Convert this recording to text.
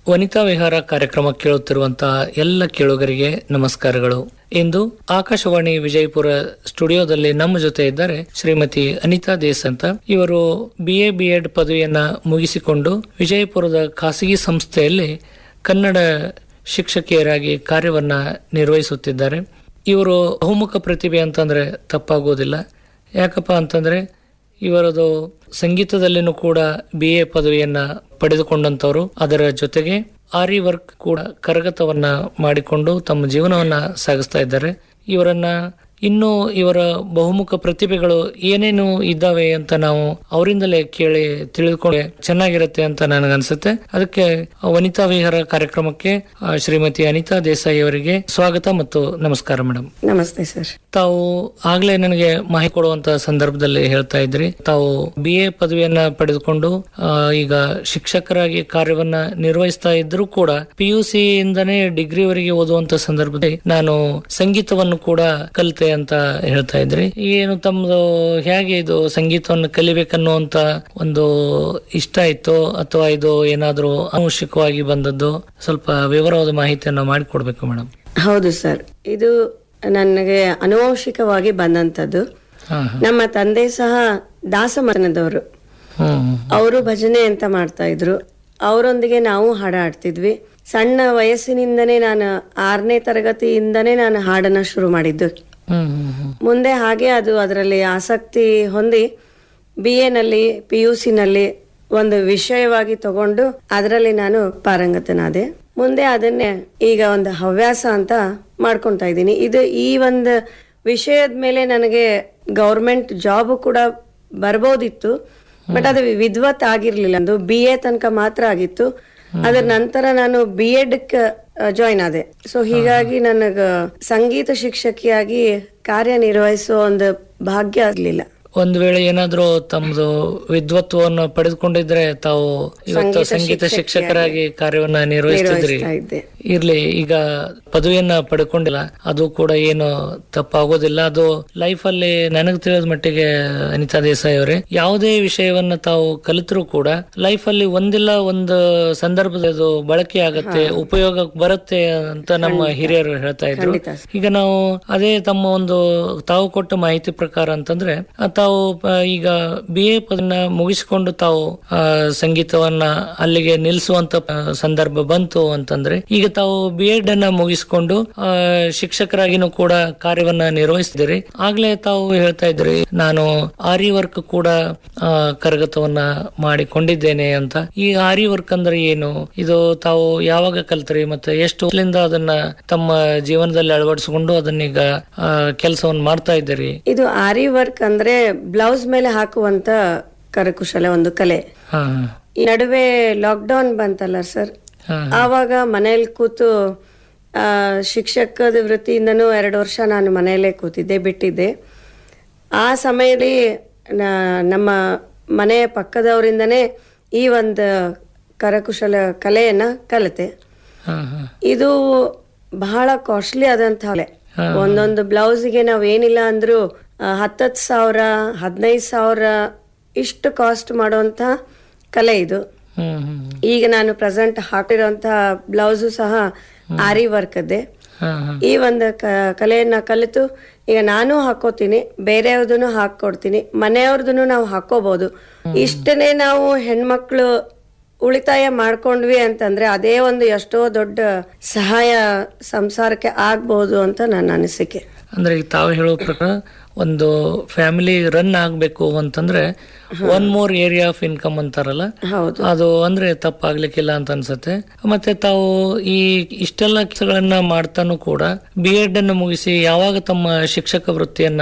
ವನಿತಾ ವಿಹಾರ ಕಾರ್ಯಕ್ರಮ ಕೇಳುತ್ತಿರುವಂತಹ ಎಲ್ಲ ಕೇಳುಗರಿಗೆ ನಮಸ್ಕಾರಗಳು ಇಂದು ಆಕಾಶವಾಣಿ ವಿಜಯಪುರ ಸ್ಟುಡಿಯೋದಲ್ಲಿ ನಮ್ಮ ಜೊತೆ ಇದ್ದಾರೆ ಶ್ರೀಮತಿ ಅನಿತಾ ದೇಸ್ ಅಂತ ಇವರು ಬಿ ಎ ಬಿ ಎಡ್ ಪದವಿಯನ್ನ ಮುಗಿಸಿಕೊಂಡು ವಿಜಯಪುರದ ಖಾಸಗಿ ಸಂಸ್ಥೆಯಲ್ಲಿ ಕನ್ನಡ ಶಿಕ್ಷಕಿಯರಾಗಿ ಕಾರ್ಯವನ್ನ ನಿರ್ವಹಿಸುತ್ತಿದ್ದಾರೆ ಇವರು ಬಹುಮುಖ ಪ್ರತಿಭೆ ಅಂತಂದ್ರೆ ತಪ್ಪಾಗೋದಿಲ್ಲ ಯಾಕಪ್ಪ ಅಂತಂದ್ರೆ ಇವರದು ಸಂಗೀತದಲ್ಲಿನೂ ಕೂಡ ಬಿ ಎ ಪದವಿಯನ್ನ ಪಡೆದುಕೊಂಡಂತವರು ಅದರ ಜೊತೆಗೆ ಆರಿ ವರ್ಕ್ ಕೂಡ ಕರಗತವನ್ನ ಮಾಡಿಕೊಂಡು ತಮ್ಮ ಜೀವನವನ್ನ ಸಾಗಿಸ್ತಾ ಇದ್ದಾರೆ ಇವರನ್ನ ಇನ್ನು ಇವರ ಬಹುಮುಖ ಪ್ರತಿಭೆಗಳು ಏನೇನು ಇದ್ದಾವೆ ಅಂತ ನಾವು ಅವರಿಂದಲೇ ಕೇಳಿ ತಿಳಿದುಕೊಂಡೆ ಚೆನ್ನಾಗಿರುತ್ತೆ ಅಂತ ನನಗನ್ಸುತ್ತೆ ಅದಕ್ಕೆ ವನಿತಾ ವಿಹಾರ ಕಾರ್ಯಕ್ರಮಕ್ಕೆ ಆ, ಶ್ರೀಮತಿ ಅನಿತಾ ದೇಸಾಯಿ ಅವರಿಗೆ ಸ್ವಾಗತ ಮತ್ತು ನಮಸ್ಕಾರ ಮೇಡಮ್ ನಮಸ್ತೆ ಸರ್ ತಾವು ಆಗ್ಲೇ ನನಗೆ ಮಾಹಿತಿ ಕೊಡುವಂತ ಸಂದರ್ಭದಲ್ಲಿ ಹೇಳ್ತಾ ಇದ್ರಿ ತಾವು ಬಿ ಎ ಪದವಿಯನ್ನ ಪಡೆದುಕೊಂಡು ಆ, ಈಗ ಶಿಕ್ಷಕರಾಗಿ ಕಾರ್ಯವನ್ನ ನಿರ್ವಹಿಸ್ತಾ ಇದ್ರು ಕೂಡ ಪಿ ಯು ಸಿ ಇಂದನೇ ಡಿಗ್ರಿವರೆಗೆ ಓದುವಂತ ಸಂದರ್ಭದಲ್ಲಿ ನಾನು ಸಂಗೀತವನ್ನು ಕೂಡ ಕಲಿತೆ ಅಂತ ಹೇಳ್ತಾ ಇದ್ರಿ ಏನು ತಮ್ಮದು ಹೇಗೆ ಇದು ಸಂಗೀತವನ್ನು ಕಲಿಬೇಕನ್ನುವಂತ ಒಂದು ಇಷ್ಟ ಇತ್ತು ಅಥವಾ ಇದು ಏನಾದ್ರೂ ಆನುಷಿಕವಾಗಿ ಬಂದದ್ದು ಸ್ವಲ್ಪ ವಿವರವಾದ ಮಾಹಿತಿಯನ್ನ ಮಾಡಿಕೊಡ್ಬೇಕು ಮೇಡಮ್ ಹೌದು ಸರ್ ಇದು ನನಗೆ ಅನುವಂಶಿಕವಾಗಿ ಬಂದಂತದ್ದು ಹಾ ಹಾ ನಮ್ಮ ತಂದೆ ಸಹ ದಾಸಮನದವರು ಹ್ಮ್ ಅವರು ಭಜನೆ ಅಂತ ಮಾಡ್ತಾ ಇದ್ರು ಅವರೊಂದಿಗೆ ನಾವು ಹಾಡ ಆಡ್ತಿದ್ವಿ ಸಣ್ಣ ವಯಸ್ಸಿನಿಂದನೇ ನಾನು ಆರನೇ ತರಗತಿಯಿಂದನೇ ನಾನು ಹಾಡನ್ನ ಶುರು ಮಾಡಿದ್ದು ಹ್ಮ್ ಹ್ಮ್ ಹ್ಮ್ ಮುಂದೆ ಹಾಗೆ ಅದು ಅದರಲ್ಲಿ ಆಸಕ್ತಿ ಹೊಂದಿ ಬಿ ಎನಲ್ಲಿ ಪಿ ಯು ಸಿನಲ್ಲಿ ಒಂದು ವಿಷಯವಾಗಿ ತಗೊಂಡು ಅದರಲ್ಲಿ ನಾನು ಪಾರಂಗತನಾದೆ ಮುಂದೆ ಅದನ್ನೇ ಈಗ ಒಂದು ಹವ್ಯಾಸ ಅಂತ ಮಾಡ್ಕೊಂತಾ ಇದ್ದೀನಿ ಇದು ಈ ಒಂದು ವಿಷಯದ ಮೇಲೆ ನನಗೆ ಗೌರ್ಮೆಂಟ್ ಜಾಬ್ ಕೂಡ ಬರ್ಬೋದಿತ್ತು ಬಟ್ ಅದು ವಿದ್ವತ್ ಆಗಿರ್ಲಿಲ್ಲ ಅದು ಬಿ ಎ ತನಕ ಮಾತ್ರ ಆಗಿತ್ತು ಅದರ ನಂತರ ನಾನು ಬಿ ಎಡ್ ಜಾಯಿನ್ ಆದೆ ಸೊ ಹೀಗಾಗಿ ನನಗ ಸಂಗೀತ ಶಿಕ್ಷಕಿಯಾಗಿ ಕಾರ್ಯನಿರ್ವಹಿಸೋ ಒಂದು ಭಾಗ್ಯ ಆಗ್ಲಿಲ್ಲ ಒಂದ್ ವೇಳೆ ಏನಾದ್ರೂ ತಮ್ಮದು ವಿದ್ವತ್ವವನ್ನು ಪಡೆದುಕೊಂಡಿದ್ರೆ ತಾವು ಇವತ್ತು ಸಂಗೀತ ಶಿಕ್ಷಕರಾಗಿ ಕಾರ್ಯವನ್ನ ನಿರ್ವಹಿಸ್ತಿದ್ರಿ ನಿರ್ವಹಿಸ್ತಾ ಇದ್ದೆ ಇರ್ಲಿ ಈಗ ಪದವಿಯನ್ನ ಪಡ್ಕೊಂಡಿಲ್ಲ ಅದು ಕೂಡ ಏನು ತಪ್ಪಾಗೋದಿಲ್ಲ ಅದು ಲೈಫ್ ಅಲ್ಲಿ ನನಗೆ ತಿಳಿದ ಮಟ್ಟಿಗೆ ಅನಿತಾ ದೇಸಾಯಿ ಅವರೇ ಯಾವುದೇ ವಿಷಯವನ್ನ ತಾವು ಕಲಿತರೂ ಕೂಡ ಲೈಫ್ ಅಲ್ಲಿ ಒಂದಿಲ್ಲ ಒಂದು ಸಂದರ್ಭದಲ್ಲಿ ಅದು ಬಳಕೆ ಆಗತ್ತೆ ಉಪಯೋಗ ಬರುತ್ತೆ ಅಂತ ನಮ್ಮ ಹಿರಿಯರು ಹೇಳ್ತಾ ಇದ್ರು ಖಂಡಿತ ಈಗ ನಾವು ಅದೇ ತಮ್ಮ ಒಂದು ತಾವು ಕೊಟ್ಟ ಮಾಹಿತಿ ಪ್ರಕಾರ ಅಂತಂದ್ರೆ ಆ, ತಾವು ಆ, ಈಗ ಬಿ ಎ ಪದನ ಮುಗಿಸಿಕೊಂಡು ತಾವು ಆ, ಸಂಗೀತವನ್ನ ಅಲ್ಲಿಗೆ ನಿಲ್ಲಿಸುವಂತ ಆ, ಸಂದರ್ಭ ಬಂತು ಅಂತಂದ್ರೆ ಈಗ ತಾವು ಬಿ ಎಡ್ ಅನ್ನ ಮುಗಿಸಿಕೊಂಡು ಆ, ಶಿಕ್ಷಕರಾಗಿನೂ ಕೂಡ ಕಾರ್ಯವನ್ನ ನಿರ್ವಹಿಸಿದಿರಿ ಆಗ್ಲೇ ತಾವು ಹೇಳ್ತಾ ಇದ್ರಿ ನಾನು ಆರಿ ವರ್ಕ್ ಕೂಡ ಆ, ಕರಗತವನ್ನ ಮಾಡಿಕೊಂಡಿದ್ದೇನೆ ಅಂತ ಈ ಆರಿ ವರ್ಕ್ ಅಂದ್ರೆ ಏನು ಇದು ತಾವು ಯಾವಾಗ ಕಲ್ತ್ರಿ ಮತ್ತೆ ಎಷ್ಟು ವರ್ಷದಿಂದ ಅದನ್ನ ತಮ್ಮ ಜೀವನದಲ್ಲಿ ಅಳವಡಿಸಿಕೊಂಡು ಅದನ್ನೀಗ ಕೆಲಸವನ್ನು ಮಾಡ್ತಾ ಇದ್ದೀರಿ ಇದು ಆರಿ ವರ್ಕ್ ಅಂದ್ರೆ ಬ್ಲೌಸ್ ಮೇಲೆ ಹಾಕುವಂತ ಕರಕುಶಲ ಒಂದು ಕಲೆ ಹಾ ಈ ನಡುವೆ ಲಾಕ್ಡೌನ್ ಬಂತಲ್ಲ ಸರ್ ಹಾ ಆವಾಗ ಮನೇಲಿ ಕೂತು ಆ, ಶಿಕ್ಷಕದ ವೃತ್ತಿಯಿಂದನೂ ಎರಡು ವರ್ಷ ನಾನು ಮನೆಯಲ್ಲೇ ಕೂತಿದ್ದೆ ಬಿಟ್ಟಿದ್ದೆ ಆ ಸಮಯದಲ್ಲಿ ನ- ನಮ್ಮ ಮನೆಯ ಪಕ್ಕದವರಿಂದನೇ ಈ ಒಂದು ಕರಕುಶಲ ಕಲೆಯನ್ನ ಕಲಿತೆ ಹಾ ಹಾ ಇದು ಬಹಳ ಕಾಸ್ಟ್ಲಿ ಆದಂತ ಕಲೆ ಒಂದೊಂದು ಬ್ಲೌಸ್ಗೆ ನಾವ್ ಏನಿಲ್ಲ ಅಂದ್ರೂ ಆ, ಹತ್ತತ್ತು ಸಾವಿರ ಹದಿನೈದು ಸಾವಿರ ಇಷ್ಟು ಕಾಸ್ಟ್ ಮಾಡುವಂತ ಕಲೆ ಇದು ಹ್ಮ್ ಹ್ಮ್ ಈಗ ನಾನು ಪ್ರೆಸೆಂಟ್ ಹಾಕಿರೋಂತ ಬ್ಲೌಸು ಸಹ ಆರಿ ವರ್ಕ್ ಅದೇ ಹಾ ಹಾ ಈ ಒಂದು ಕ- ಕಲೆಯನ್ನ ಕಲಿತು ಈಗ ನಾನು ಹಾಕೋತೀನಿ ಬೇರೆಯವ್ರದನ್ನು ಹಾಕೊಡ್ತೀನಿ ಮನೆಯವ್ರದನ್ನು ನಾವು ಹಾಕೋಬಹುದು ಇಷ್ಟನೇ ನಾವು ಹೆಣ್ಮಕ್ಳು ಉಳಿತಾಯ ಮಾಡ್ಕೊಂಡ್ವಿ ಅಂತಂದ್ರೆ ಅದೇ ಒಂದು ಎಷ್ಟೋ ದೊಡ್ಡ ಸಹಾಯ ಸಂಸಾರಕ್ಕೆ ಆಗ್ಬಹುದು ಅಂತ ನನ್ನ ಅನಿಸಿಕೆ ಅಂದ್ರೆ ಈಗ ತಾವು ಹೇಳೋ ಪ್ರಕಾರ ಒಂದು ಫ್ಯಾಮಿಲಿ ರನ್ ಆಗ್ಬೇಕು ಅಂತಂದ್ರೆ one more area of income ಅಂತಾರಲ್ಲ ಹೌದು ಅದು ಅಂದ್ರೆ ತಪ್ಪಾಗ್ಲಿಕ್ಕಿಲ್ಲ ಅಂತ ಅನ್ಸುತ್ತೆ ಮತ್ತೆ ತಾವು ಈ ಇಷ್ಟೆಲ್ಲ ಕೆಲಸಗಳನ್ನ ಮಾಡ್ತಾನು ಕೂಡ ಬಿ ಎಡ್ ಅನ್ನು ಮುಗಿಸಿ ಯಾವಾಗ ತಮ್ಮ ಶಿಕ್ಷಕ ವೃತ್ತಿಯನ್ನ